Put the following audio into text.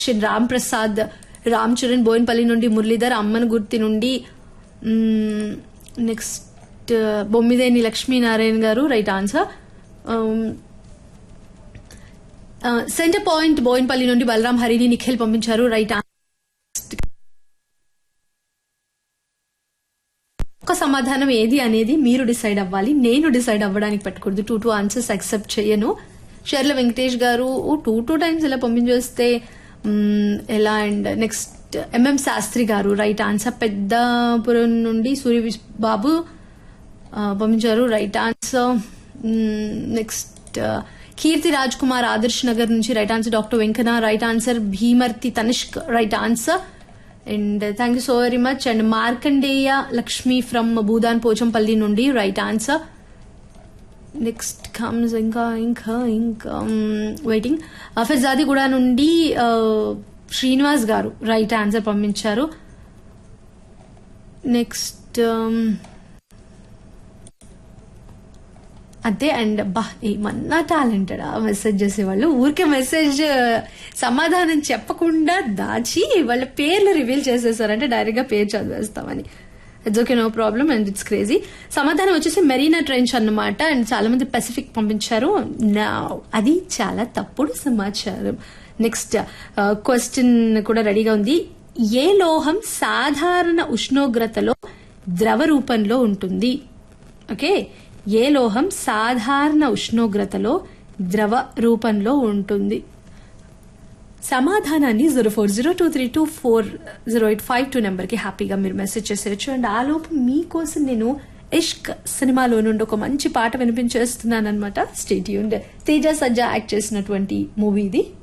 రామ్ ప్రసాద్ రామ్ చరణ్ బోయిన్పల్లి నుండి మురళీధర్ అమ్మన్ గుర్తి నుండి next Bommideni Lakshminarayana garu right answer centre point Boinpally నుండి బలరాం హరిని నిఖిల్ పంపించారు రైట్ ఒక సమాధానం ఏది అనేది మీరు డిసైడ్ అవ్వాలి నేను డిసైడ్ అవ్వడానికి పెట్టకూడదు టూ టూ ఆన్సర్స్ అక్సెప్ట్ చేయను షర్ల వెంకటేష్ గారు టూ టూ టైమ్స్ ఇలా పంపించేస్తే మ్మ్, ఎలా అండ్ నెక్స్ట్ ఎంఎం శాస్త్రి గారు రైట్ ఆన్సర్ పెద్దపురం నుండి సూర్య విస్- బాబు ఆ, పంపించారు right answer next Keerthi Raj Kumar Adarsh Nagar నుంచి right answer doctor Venkanna right answer Bheemarthi Tanishk right answer and thank you so very much and Markandeya Lakshmi from Bhoodan Pochampally నుండి రైట్ ఆన్సర్ నెక్స్ట్ కమ్స్ ఇంకా ఇంకా ఇంకా వెయిటింగ్ ఫిజాదిగూడ నుండి ఆ, శ్రీనివాస్ గారు రైట్ ఆన్సర్ పంపించారు నెక్స్ట్ అదే అండ్ బా ఏమన్నా టాలెంటెడ్ మెసేజ్ చేసేవాళ్ళు ఊరికే మెసేజ్ సమాధానం చెప్పకుండా దాచి వాళ్ళ పేర్లు రివీల్ చేసేసారంటే డైరెక్ట్ గా పేరు చదివేస్తామని it's okay no problem and it's crazy సమాధానం వచ్చేసి మెరీనా ట్రెంచ్ అన్నమాట అండ్ చాలా మంది పెసిఫిక్ పంపించారు నా అది చాలా తప్పుడు సమాచారం నెక్స్ట్ క్వశ్చన్ కూడా రెడీగా ఉంది ఏ లోహం సాధారణ ఉష్ణోగ్రతలో ద్రవ రూపంలో ఉంటుంది ఓకే ఏ లోహం సాధారణ ఉష్ణోగ్రతలో ద్రవ రూపంలో ఉంటుంది సమాధానాన్ని zero four zero two three two four zero eight five two నెంబర్కి హ్యాపీగా మీరు మెసేజ్ చేసేయచ్చు అండ్ ఆ లోపు మీకోసం నేను ఇష్క్ సినిమాలో నుండి ఒక మంచి పాట వినిపించేస్తున్నాను అనమాట స్టేట్ యూన్ తేజ సజ్జా యాక్ట్ చేసినటువంటి మూవీ ఇది